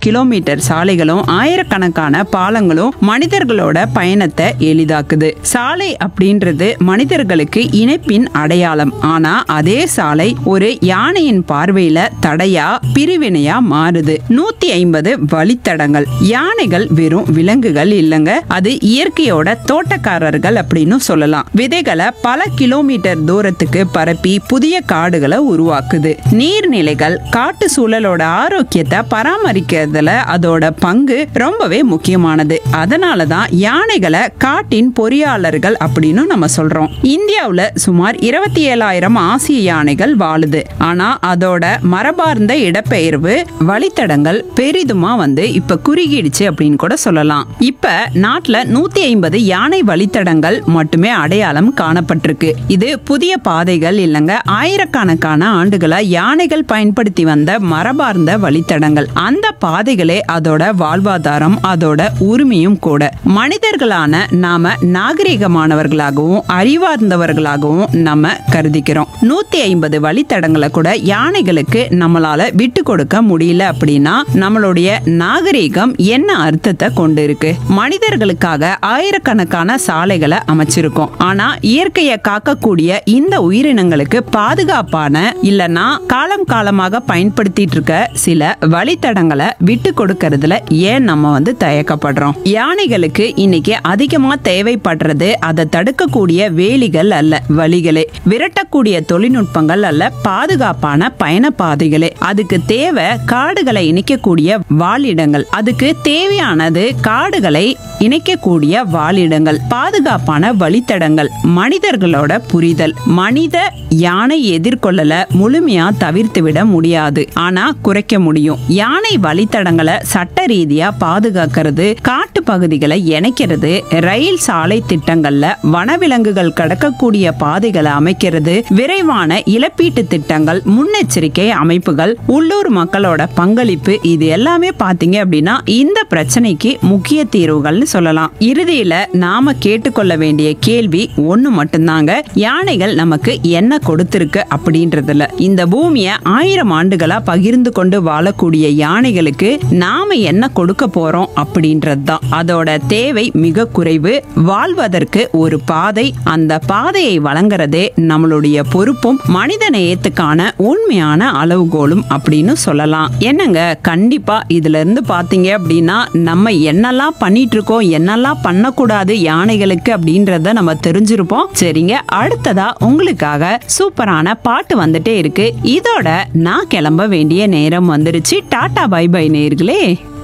kilometre சாலைகளும் ஆயிரக்கணக்கான பாலங்களும் மனிதர்களோட பயணத்தை எளிதாக்குது சாலை அப்படின்றது மனிதர்களுக்கு இணைப்பின் அடையாளம் ஆனா அதே சாலை ஒரு யானையின் பார்வையில தடையா பிரிவினையா மாறுது நூத்தி ஐம்பது வழித்தடங்கள் யானைகள் வெறும் விலங்குகள் இல்லைங்க அது இயற்கையோட தோட்டக்காரர்கள் அப்படின்னு சொல்லலாம் விதைகளை பல கிலோமீட்டர் தூரத்துக்கு பரப்பி புதிய காடுகளை உருவாக்குது நீர்நிலைகள் காட்டு சூழலோட ஆரோக்கியத்தை பராமரிக்கிறதுல அதோட பங்கு ரொம்பவே முக்கியமானது அதனால தான் யானைகளை காட்டின் பொறியாளர்கள் அப்படின்னு நம்ம சொல்றோம் இந்தியாவுல சுமார் இருபத்தி ஏழாயிரம் ஆசிய யானைகள் வாழுது ஆனா அதோட மரபார்ந்த இடப்பெயர்வு வழித்தடங்கள் பெரிதுமா வந்து இப்ப குறுகிடுச்சு அப்படின்னு கூட சொல்லலாம் இப்ப நாட்டுல நூத்தி ஐம்பது யானை வழித்தடங்கள் மட்டுமே அடையாளம் காணப்பட்டிருக்கு இது புதிய பாதைகள் இல்லைங்க ஆயிரக்கணக்கான ஆண்டுகளா யானைகள் பயன்படுத்தி வந்த மரபார்ந்த வழித்தடங்கள் அந்த பாதைகளே அதோட வாழ்வாதாரம் அதோட உரிமையும் கூட மனிதர்களான நாம நாகரிகமானவர்களாகவும் அறிவார்ந்தவர்களாகவும் நம்ம கருதிக்கிறோம் நூத்தி ஐம்பது வழித்தடங்களை கூட யானைகளுக்கு நம்மளால விட்டு கொடுக்க முடியல அப்படின்னா நம்மளுடைய நாகரீகம் என்ன அர்த்தத்தை கொண்டு இருக்கு மனிதர்களுக்காக ஆயிரக்கணக்கான சாலைகளை அமைச்சிருக்கோம் ஆனா இயற்கையை காக்கக்கூடிய இந்த உயிரினங்களுக்கு பாதுகாப்பான இல்லனா காலம் காலமாக பயன்படுத்திட்டு இருக்க சில வழித்தடங்களை விட்டு கொடுக்கறதுல ஏன் நம்ம வந்து தயக்கப்படுறோம் யானைகளுக்கு இன்னைக்கு அதிகமா தேவைப்படுறது அதை தடுக்கக்கூடிய வேலிகள் அல்ல வழிகளே விரட்டக்கூடிய தொழில்நுட்பங்கள் அல்ல பாதுகாப்பான பயண பாதைகளே அதுக்கு தேவை காடுகளை இணைக்கக்கூடிய வாழிடங்கள் அதுக்கு தேவையானது காடுகளை இணைக்கக்கூடிய வாழிடங்கள் பாதுகாப்பான வழித்தடங்கள் மனிதர்களோட புரிதல் மனித யானை எதிர்கொள்ளல முழுமையா தவிர்த்து விட முடியாது ஆனா குறைக்க முடியும் யானை வழித்தடங்களை சட்ட ரீதியா பாதுகாக்கிறது காட்டு பகுதிகளை இணைக்கிறது ரயில் சாலை திட்டங்கள்ல வனவிலங்குகள் கடக்கக்கூடிய பாதைகளை அமைக்கிறது விரைவான இழப்பீட்டு திட்டங்கள் முன்னெச்சரிக்கை அமைப்புகள் உள்ளூர் மக்களோட பங்களிப்பு இது எல்லாமே பாத்தீங்க அப்படின்னா இந்த பிரச்சனைக்கு முக்கிய தீர்வுகள்னு சொல்லலாம் இறுதியில நாம கேட்டுக்கொள்ள வேண்டிய கேள்வி ஒண்ணு மட்டும்தாங்க யானைகள் நமக்கு என்ன கொடுத்திருக்கு அப்படின்றதுல இந்த பூமியை ஆயிரம் ஆண்டுகளா பகிர்ந்து கொண்டு வாழக்கூடிய யானைகளுக்கு நாம என்ன கொடுக்க போறோம் அப்படின்றது தான் அதோட தேவை மிக குறைவு வாழ்வதற்கு ஒரு பாதை அந்த பாதையை வழங்குறதே நம்மளுடைய பொறுப்பும் மனித நேயத்துக்கான உண்மையான அளவுகோலும் அப்படின்னு சொல்லலாம் என்னங்க கண்டிப்பா இதுல இருந்து பாத்தீங்க அப்படின்னா நம்ம என்னெல்லாம் பண்ணிட்டு இருக்கோம் என்னெல்லாம் பண்ணக்கூடாது யானைகளுக்கு அப்படின்றத நம்ம தெரிஞ்சிருப்போம் சரிங்க அடுத்ததா உங்களுக்காக சூப்பரான பாட்டு வந்துட்டே இருக்கு இதோட நான் கிளம்ப வேண்டிய நேரம் வந்துருச்சு டாடா பை பை நேர்களே